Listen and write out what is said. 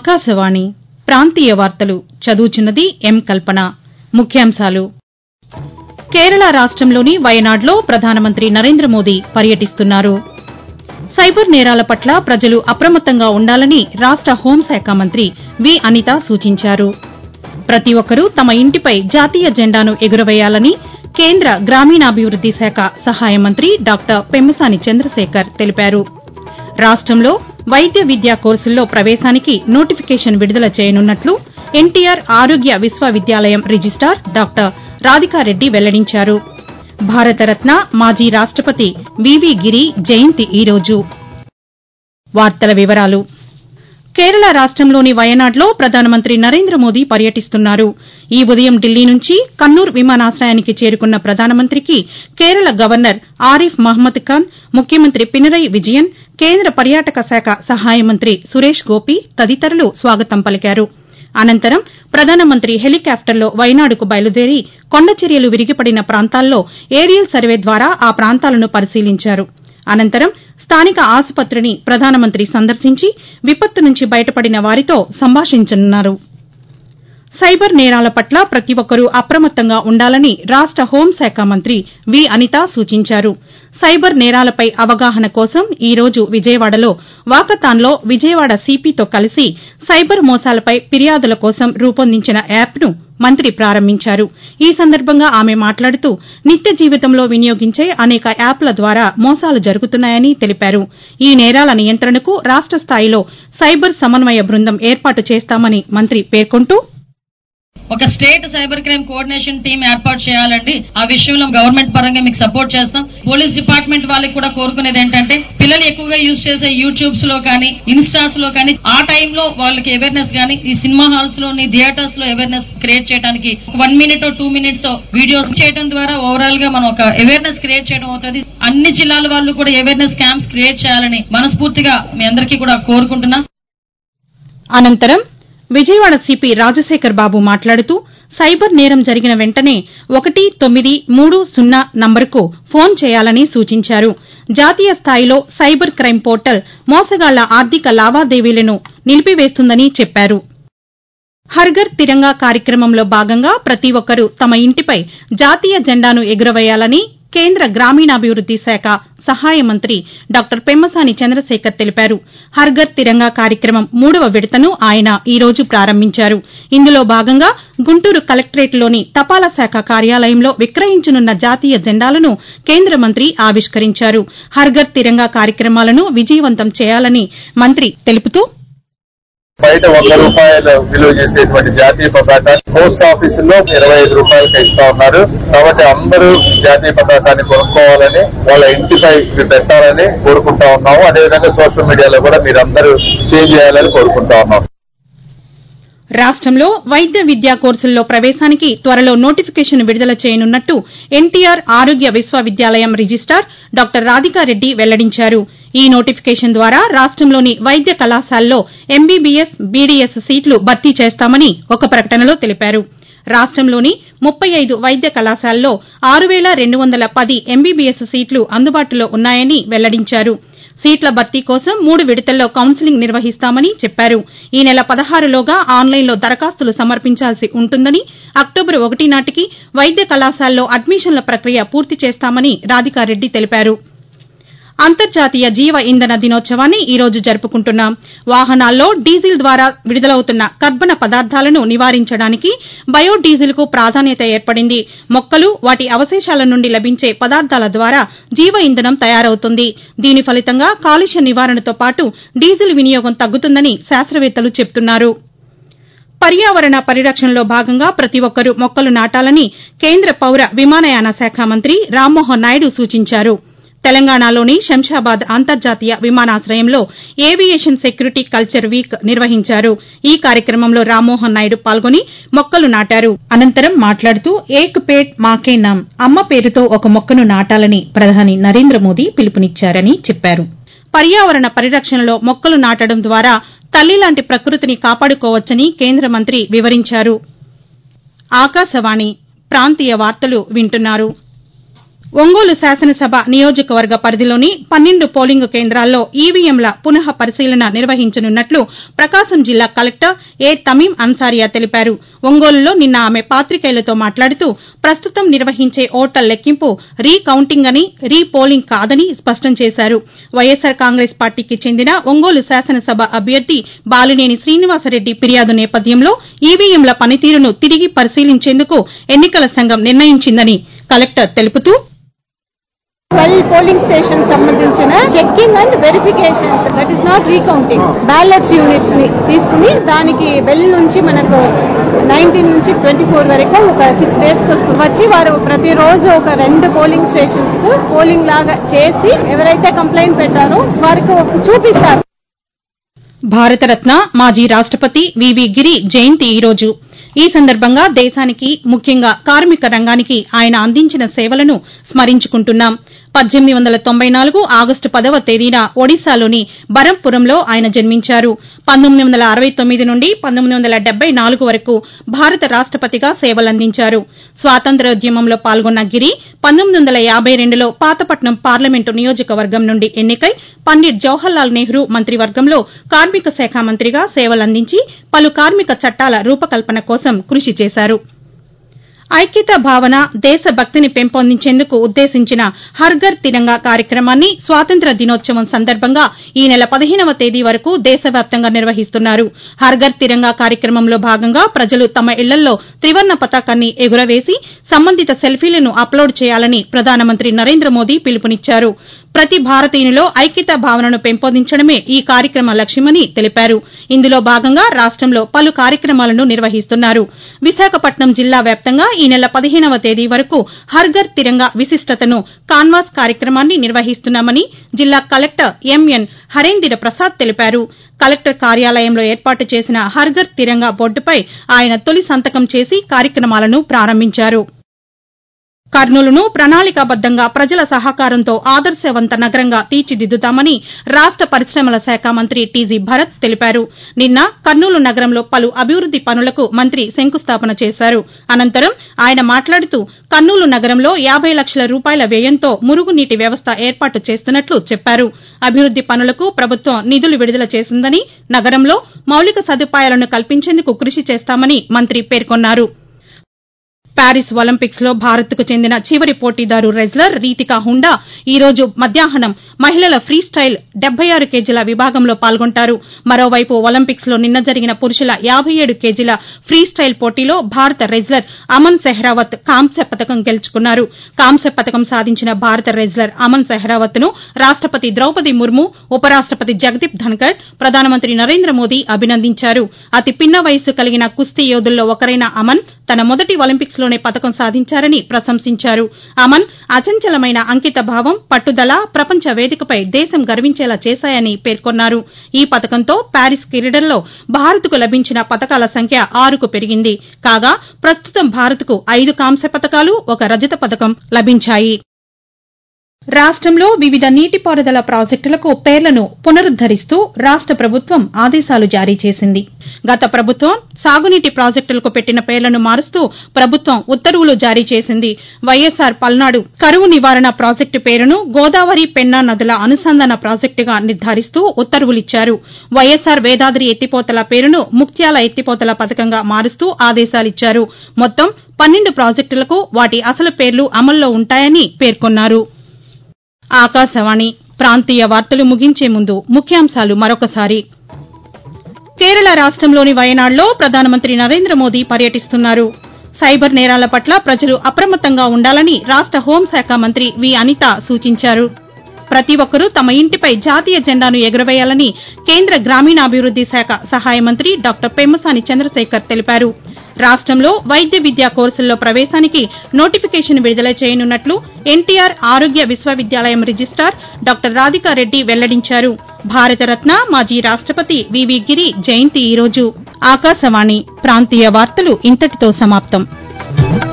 ఆకాశవాణి ప్రాంతీయ వార్తలు చదువుచున్నది ఎం కల్పన ముఖ్యాంశాలు కేరళ రాష్టంలోని వయనాడ్లో ప్రధానమంత్రి నరేంద్ర మోదీ పర్యటిస్తున్నారు సైబర్ నేరాల పట్ల ప్రజలు అప్రమత్తంగా ఉండాలని రాష్ట హోంశాఖ మంత్రి వి అనిత సూచించారు ప్రతి ఒక్కరూ తమ ఇంటిపై జాతీయ జెండాను ఎగురవేయాలని కేంద్ర గ్రామీణాభివృద్ది శాఖ సహాయ మంత్రి డాక్టర్ పెమ్మసాని చంద్రశేఖర్ తెలిపారు రాష్టంలో వైద్య విద్యా కోర్సుల్లో ప్రవేశానికి నోటిఫికేషన్ విడుదల చేయనున్నట్లు ఎన్టీఆర్ ఆరోగ్య విశ్వవిద్యాలయం రిజిస్టార్ డాక్టర్ రాధికారెడ్డి వెల్లడించారు భారతరత్న మాజీ రాష్టపతి వివి గిరి జయంతి ఈరోజు వార్తల వివరాలు కేరళ రాష్టంలోని వయనాడ్లో ప్రధానమంత్రి నరేంద్ర మోదీ పర్యటిస్తున్నారు ఈ ఉదయం ఢిల్లీ నుంచి కన్నూర్ విమానాశ్రయానికి చేరుకున్న ప్రధానమంత్రికి కేరళ గవర్నర్ ఆరిఫ్ మహ్మద్ ఖాన్ ముఖ్యమంత్రి పినరయి విజయన్ కేంద్ర పర్యాటక శాఖ సహాయ మంత్రి సురేష్ గోపి తదితరులు స్వాగతం పలికారు అనంతరం ప్రధానమంత్రి హెలికాప్టర్లో వైనాడుకు బయలుదేరి కొండచర్యలు విరిగిపడిన ప్రాంతాల్లో ఏరియల్ సర్వే ద్వారా ఆ ప్రాంతాలను పరిశీలించారు అనంతరం స్థానిక ఆసుపత్రిని ప్రధానమంత్రి సందర్శించి విపత్తు నుంచి బయటపడిన వారితో సంభాషించనున్నారు సైబర్ నేరాల పట్ల ప్రతి ఒక్కరూ అప్రమత్తంగా ఉండాలని రాష్ట హోంశాఖ మంత్రి వి అనిత సూచించారు సైబర్ నేరాలపై అవగాహన కోసం ఈ రోజు విజయవాడలో వాకథాన్లో విజయవాడ సిపితో కలిసి సైబర్ మోసాలపై ఫిర్యాదుల కోసం రూపొందించిన యాప్ను మంత్రి ప్రారంభించారు ఈ సందర్భంగా ఆమె మాట్లాడుతూ నిత్య జీవితంలో వినియోగించే అనేక యాప్ల ద్వారా మోసాలు జరుగుతున్నాయని తెలిపారు ఈ నేరాల నియంత్రణకు రాష్ట స్థాయిలో సైబర్ సమన్వయ బృందం ఏర్పాటు చేస్తామని మంత్రి పేర్కొంటూ ఒక state cyber crime coordination team ఏర్పాటు చేయాలండి ఆ విషయంలో గవర్నమెంట్ పరంగా మీకు సపోర్ట్ చేస్తాం పోలీస్ డిపార్ట్మెంట్ వాళ్ళకి కూడా కోరుకునేది ఏంటంటే పిల్లలు ఎక్కువగా యూజ్ చేసే యూట్యూబ్స్ లో కానీ ఇన్స్టాస్ లో కానీ ఆ టైంలో వాళ్ళకి అవేర్నెస్ కానీ ఈ సినిమా హాల్స్ లోని థియేటర్స్ లో అవేర్నెస్ క్రియేట్ చేయడానికి one minute two minutes videos చేయడం ద్వారా ఓవరాల్ గా మనం ఒక అవేర్నెస్ క్రియేట్ చేయడం అవుతుంది అన్ని జిల్లాల వాళ్ళు కూడా అవేర్నెస్ క్యాంప్స్ క్రియేట్ చేయాలని మనస్ఫూర్తిగా మీ అందరికీ కూడా కోరుకుంటున్నా అనంతరం విజయవాడ సిపి రాజశేఖర్ బాబు మాట్లాడుతూ సైబర్ నేరం జరిగిన వెంటనే ఒకటి తొమ్మిది మూడు సున్నా నంబరుకు ఫోన్ చేయాలని సూచించారు జాతీయ స్థాయిలో సైబర్ క్రైమ్ పోర్టల్ మోసగాళ్ల ఆర్థిక లావాదేవీలను నిలిపివేస్తుందని చెప్పారు హర్ఘర్ తిరంగా కార్యక్రమంలో భాగంగా ప్రతి ఒక్కరూ తమ ఇంటిపై జాతీయ జెండాను ఎగురవేయాలని కేంద్ర గ్రామీణాభివృద్ది శాఖ సహాయ మంత్రి డాక్టర్ పెమ్మసాని చంద్రశేఖర్ తెలిపారు హర్ఘర్ తిరంగా కార్యక్రమం మూడవ విడతను ఆయన ఈ రోజు ప్రారంభించారు ఇందులో భాగంగా గుంటూరు కలెక్టరేట్లోని తపాలా శాఖ కార్యాలయంలో విక్రయించనున్న జాతీయ జెండాలను కేంద్ర మంత్రి ఆవిష్కరించారు హర్ఘర్ తిరంగా కార్యక్రమాలను విజయవంతం చేయాలని మంత్రి తెలుపుతూ బయట వంద రూపాయలు విలువ చేసేటువంటి జాతీయ పతాకాన్ని పోస్ట్ ఆఫీసుల్లో ఇరవై ఐదు రూపాయలకి ఇస్తా ఉన్నారు కాబట్టి అందరూ ఈ జాతీయ పతాకాన్ని కొనుక్కోవాలని వాళ్ళ ఇంటిపై ఇవి పెట్టాలని కోరుకుంటా ఉన్నాము అదేవిధంగా సోషల్ మీడియాలో కూడా మీరందరూ చేంజ్ చేయాలని కోరుకుంటా ఉన్నాం రాష్టంలో వైద్య విద్యా కోర్సుల్లో ప్రవేశానికి త్వరలో నోటిఫికేషన్ విడుదల చేయనున్నట్టు ఎన్టీఆర్ ఆరోగ్య విశ్వవిద్యాలయం రిజిస్టార్ డాక్టర్ రాధికారెడ్డి వెల్లడించారు ఈ నోటిఫికేషన్ ద్వారా రాష్టంలోని వైద్య కళాశాలల్లో ఎంబీబీఎస్ బీడీఎస్ సీట్లు భర్తీ చేస్తామని ఒక ప్రకటనలో తెలిపారు రాష్టంలోని ముప్పై ఐదు వైద్య కళాశాలల్లో ఆరు వేల రెండు వందల పది ఎంబీబీఎస్ సీట్లు అందుబాటులో ఉన్నాయని వెల్లడించారు సీట్ల భర్తీ కోసం మూడు విడతల్లో కౌన్సిలింగ్ నిర్వహిస్తామని చెప్పారు ఈ నెల పదహారులోగా ఆన్లైన్లో దరఖాస్తులు సమర్పించాల్సి ఉంటుందని అక్టోబర్ ఒకటి నాటికి వైద్య కళాశాలలో అడ్మిషన్ల ప్రక్రియ పూర్తి చేస్తామని రాధికారెడ్డి తెలిపారు అంతర్జాతీయ జీవ ఇంధన దినోత్సవాన్ని ఈ రోజు జరుపుకుంటున్నాం వాహనాల్లో డీజిల్ ద్వారా విడుదలవుతున్న కర్బన పదార్థాలను నివారించడానికి బయోడీజిల్ కు ప్రాధాన్యత ఏర్పడింది మొక్కలు వాటి అవశేషాల నుండి లభించే పదార్థాల ద్వారా జీవ ఇంధనం తయారవుతుంది దీని ఫలితంగా కాలుష్య నివారణతో పాటు డీజిల్ వినియోగం తగ్గుతుందని శాస్త్రవేత్తలు చెబుతున్నారు పర్యావరణ పరిరక్షణలో భాగంగా ప్రతి ఒక్కరూ మొక్కలు నాటాలని కేంద్ర పౌర విమానయాన శాఖ మంత్రి రామ్మోహన్ నాయుడు సూచించారు తెలంగాణలోని శంషాబాద్ అంతర్జాతీయ విమానాశ్రయంలో ఏవియేషన్ సెక్యూరిటీ కల్చర్ వీక్ నిర్వహించారు ఈ కార్యక్రమంలో రామ్మోహన్ నాయుడు పాల్గొని మొక్కలు నాటారు అనంతరం మాట్లాడుతూ ఏక్ పేట్ మాకే నామ్ అమ్మ పేరుతో ఒక మొక్కను నాటాలని ప్రధాని నరేంద్ర మోదీ పిలుపునిచ్చారని చెప్పారు పర్యావరణ పరిరక్షణలో మొక్కలు నాటడం ద్వారా తల్లి లాంటి ప్రకృతిని కాపాడుకోవచ్చని కేంద్ర మంత్రి వివరించారు ఆకాశవాణి ప్రాంతీయ వార్తలు వింటున్నారు ఒంగోలు శాసనసభ నియోజకవర్గ పరిధిలోని పన్నెండు పోలింగ్ కేంద్రాల్లో ఈవీఎంల పునః పరిశీలన నిర్వహించనున్నట్లు ప్రకాశం జిల్లా కలెక్టర్ ఏ తమీం అన్సారియా తెలిపారు ఒంగోలులో నిన్న ఆమె పాతికేయులతో మాట్లాడుతూ ప్రస్తుతం నిర్వహించే ఓట్ల లెక్కింపు రీ కౌంటింగ్ అని రీ పోలింగ్ కాదని స్పష్టం చేశారు వైఎస్సార్ కాంగ్రెస్ పార్టీకి చెందిన ఒంగోలు శాసనసభ అభ్యర్థి బాలినేని శ్రీనివాసరెడ్డి ఫిర్యాదు నేపథ్యంలో ఈవీఎంల పనితీరును తిరిగి పరిశీలించేందుకు ఎన్నికల సంఘం నిర్ణయించిందని కలెక్టర్ తెలుపుతూ ట్వెల్వ్ పోలింగ్ స్టేషన్ సంబంధించిన checking and verifications that is not recounting ballots units ని తీసుకుని దానికి వెల్ నుంచి మనకు నైన్టీన్ నుంచి ట్వంటీ ఫోర్ వరకు ఒక సిక్స్ డేస్ కు వచ్చి వారు ప్రతిరోజు ఒక రెండు పోలింగ్ స్టేషన్స్ కు పోలింగ్ లాగా చేసి ఎవరైతే కంప్లైంట్ పెట్టారో వారికి చూపిస్తారు భారతరత్న మాజీ రాష్టపతి వివి గిరి జయంతి ఈరోజు ఈ సందర్భంగా దేశానికి ముఖ్యంగా కార్మిక రంగానికి ఆయన అందించిన సేవలను స్మరించుకుంటున్నాం పద్దెనిమిది వందల తొంభై నాలుగు ఆగస్టు పదవ తేదీన ఒడిశాలోని బరంపురంలో ఆయన జన్మించారు పంతొమ్మిది వందల అరవై తొమ్మిది నుండి పంతొమ్మిది వందల డెబ్బై నాలుగు వరకు భారత రాష్టపతిగా సేవలందించారు స్వాతంత్ర్యోద్యమంలో పాల్గొన్న గిరి పంతొమ్మిది వందల యాబై రెండులో పాతపట్నం పార్లమెంటు నియోజకవర్గం నుండి ఎన్నికై పండిట్ జవహర్లాల్ నెహ్రూ మంత్రివర్గంలో కార్మిక శాఖ మంత్రిగా సేవలందించి పలు కార్మిక చట్టాల రూపకల్పన కోసం కృషి చేశారు ఐక్యతా భావన దేశభక్తిని పెంపొందించేందుకు ఉద్దేశించిన హర్ఘర్ తిరంగా కార్యక్రమాన్ని స్వాతంత్ర్య దినోత్సవం సందర్భంగా ఈ నెల పదిహేనవ తేదీ వరకు దేశవ్యాప్తంగా నిర్వహిస్తున్నారు హర్ఘర్ తిరంగా కార్యక్రమంలో భాగంగా ప్రజలు తమ ఇళ్లలో త్రివర్ణ పతాకాన్ని ఎగురవేసి సంబంధిత సెల్ఫీలను అప్లోడ్ చేయాలని ప్రధానమంత్రి నరేంద్ర మోదీ పిలుపునిచ్చారు ప్రతి భారతీయునిలో ఐక్యతా భావనను పెంపొందించడమే ఈ కార్యక్రమ లక్ష్యమని తెలిపారు ఇందులో భాగంగా రాష్టంలో పలు కార్యక్రమాలను నిర్వహిస్తున్నారు విశాఖపట్నం జిల్లా వ్యాప్తంగా ఈ నెల పదిహేనవ తేదీ వరకు హర్ఘర్ తిరంగా విశిష్టతను కాన్వాస్ కార్యక్రమాన్ని నిర్వహిస్తున్నామని జిల్లా కలెక్టర్ ఎంఎన్ హరేందిర ప్రసాద్ తెలిపారు కలెక్టర్ కార్యాలయంలో ఏర్పాటు చేసిన హర్ఘర్ తిరంగా బోర్డుపై ఆయన తొలి సంతకం చేసి కార్యక్రమాలను ప్రారంభించారు కర్నూలును ప్రణాళికాబద్దంగా ప్రజల సహకారంతో ఆదర్శవంత నగరంగా తీర్చిదిద్దుతామని రాష్ట పరిశ్రమల శాఖ మంత్రి టీజీ భరత్ తెలిపారు నిన్న కర్నూలు నగరంలో పలు అభివృద్ది పనులకు మంత్రి శంకుస్థాపన చేశారు అనంతరం ఆయన మాట్లాడుతూ కర్నూలు నగరంలో యాబై లక్షల రూపాయల వ్యయంతో మురుగునీటి వ్యవస్థ ఏర్పాటు చేస్తున్నట్లు చెప్పారు అభివృద్ది పనులకు ప్రభుత్వం నిధులు విడుదల చేసిందని నగరంలో మౌలిక సదుపాయాలను కల్పించేందుకు కృషి చేస్తామని మంత్రి పేర్కొన్నారు ప్యారిస్ ఒలింపిక్స్ లో భారత్కు చెందిన చివరి పోటీదారు రెజ్లర్ రీతికా హుండా ఈ రోజు మధ్యాహ్నం మహిళల ఫ్రీ స్టైల్ డెబ్బై ఆరు కేజీల విభాగంలో పాల్గొంటారు మరోవైపు ఒలింపిక్స్ లో నిన్న జరిగిన పురుషుల యాబై ఏడు కేజీల ఫ్రీ స్టైల్ పోటీలో భారత రెజ్లర్ అమన్ సెహ్రావత్ కాంస్య పతకం గెలుచుకున్నారు కాంస్య పతకం సాధించిన భారత రెజ్లర్ అమన్ సెహ్రావత్ ను రాష్టపతి ద్రౌపది ముర్ము ఉపరాష్టపతి జగదీప్ ధన్కర్ ప్రధానమంత్రి నరేంద్ర మోదీ అభినందించారు అతి పిన్న వయస్సు కలిగిన కుస్తీ యోధుల్లో ఒకరైన అమన్ తన మొదటి ఒలింపిక్స్ లోనే పతకం సాధించారని ప్రశంసించారు అమన్ అచంచలమైన అంకిత భావం పట్టుదల ప్రపంచ వేదికపై దేశం గర్వించేలా చేశాయని పేర్కొన్నారు ఈ పతకంతో ప్యారిస్ క్రీడల్లో భారత్కు లభించిన పతకాల సంఖ్య ఆరుకు పెరిగింది కాగా ప్రస్తుతం భారత్కు ఐదు కాంస్య పతకాలు ఒక రజత పతకం లభించాయి రాష్టంలో వివిధ నీటిపారుదల ప్రాజెక్టులకు పేర్లను పునరుద్దరిస్తూ రాష్ట ప్రభుత్వం ఆదేశాలు జారీ చేసింది గత ప్రభుత్వం సాగునీటి ప్రాజెక్టులకు పెట్టిన పేర్లను మారుస్తూ ప్రభుత్వం ఉత్తర్వులు జారీ చేసింది వైఎస్సార్ పల్నాడు కరువు నివారణ ప్రాజెక్టు పేరును గోదావరి పెన్నా నదుల అనుసంధాన ప్రాజెక్టుగా నిర్ధారిస్తూ ఉత్తర్వులిచ్చారు వైఎస్సార్ వేదాద్రి ఎత్తిపోతల పేరును ముక్త్యాల ఎత్తిపోతల పథకంగా మారుస్తూ ఆదేశాలిచ్చారు మొత్తం పన్నెండు ప్రాజెక్టులకు వాటి అసలు పేర్లు అమల్లో ఉంటాయని పేర్కొన్నారు ఆకాశవాణి ప్రాంతీయ వార్తలు ముగించే ముందు ముఖ్యాంశాలు మరొకసారి కేరళ రాష్టంలోని వయనాడ్లో ప్రధానమంత్రి నరేంద్ర మోదీ పర్యటిస్తున్నారు సైబర్ నేరాల పట్ల ప్రజలు అప్రమత్తంగా ఉండాలని రాష్ట హోంశాఖ మంత్రి వి అనిత సూచించారు ప్రతి ఒక్కరూ తమ ఇంటిపై జాతీయ జెండాను ఎగురవేయాలని కేంద్ర గ్రామీణాభివృద్ది శాఖ సహాయ మంత్రి డాక్టర్ పెమ్మసాని చంద్రశేఖర్ తెలిపారు రాష్టంలో వైద్య విద్యా కోర్సుల్లో ప్రవేశానికి నోటిఫికేషన్ విడుదల చేయనున్నట్లు ఎన్టీఆర్ ఆరోగ్య విశ్వవిద్యాలయం రిజిస్టార్ డాక్టర్ రాధికారెడ్డి వెల్లడించారు భారతరత్న మాజీ రాష్టపతి వివి గిరి జయంతి ఈరోజు ఆకాశవాణి ప్రాంతీయ వార్తలు ఇంతటితో సమాప్తం